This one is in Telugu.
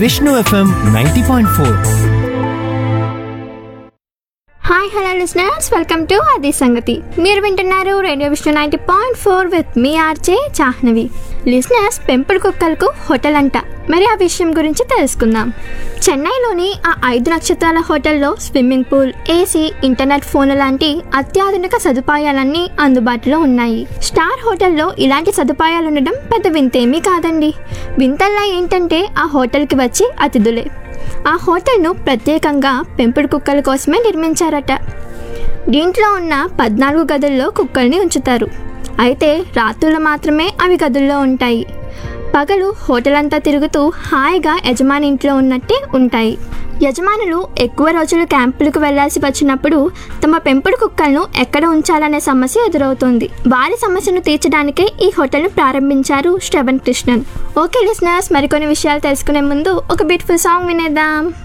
Vishnu FM ninety point four hi hello listeners welcome to అది సంగతి మీరు వింటున్నారు radio Vishnu ninety point four with మీ ఆర్జే చాహ్నవి లిసనర్స్ పెంపుడు కుక్కలకు హోటల్ అంట మరి ఆ విషయం గురించి తెలుసుకుందాం చెన్నైలోని ఆ ఐదు నక్షత్రాల హోటల్లో swimming pool AC internet phone లాంటి అత్యాధునిక సదుపాయాలన్నీ అందుబాటులో ఉన్నాయి స్టార్ హోటల్లో ఇలాంటి సదుపాయాలు ఉండడం పెద్ద వింతేమీ కాదండి వింతల్లా ఏంటంటే ఆ హోటల్కి వచ్చి అతిథులే ఆ హోటల్ను ప్రత్యేకంగా పెంపుడు కుక్కల కోసమే నిర్మించారట దీంట్లో ఉన్న పద్నాలుగు గదుల్లో కుక్కల్ని ఉంచుతారు అయితే రాత్రులు మాత్రమే అవి గదుల్లో ఉంటాయి పగలు హోటల్ అంతా తిరుగుతూ హాయిగా యజమాని ఇంట్లో ఉన్నట్టే ఉంటాయి యజమానులు ఎక్కువ రోజులు క్యాంపులకు వెళ్లాల్సి వచ్చినప్పుడు తమ పెంపుడు కుక్కలను ఎక్కడ ఉంచాలనే సమస్య ఎదురవుతుంది వారి సమస్యను తీర్చడానికే ఈ హోటల్ను ప్రారంభించారు శ్రవణ్ కృష్ణన్ ఓకే లిసనర్స్ మరికొన్ని విషయాలు తెలుసుకునే ముందు ఒక బ్యూటిఫుల్ సాంగ్ వినేద్దాం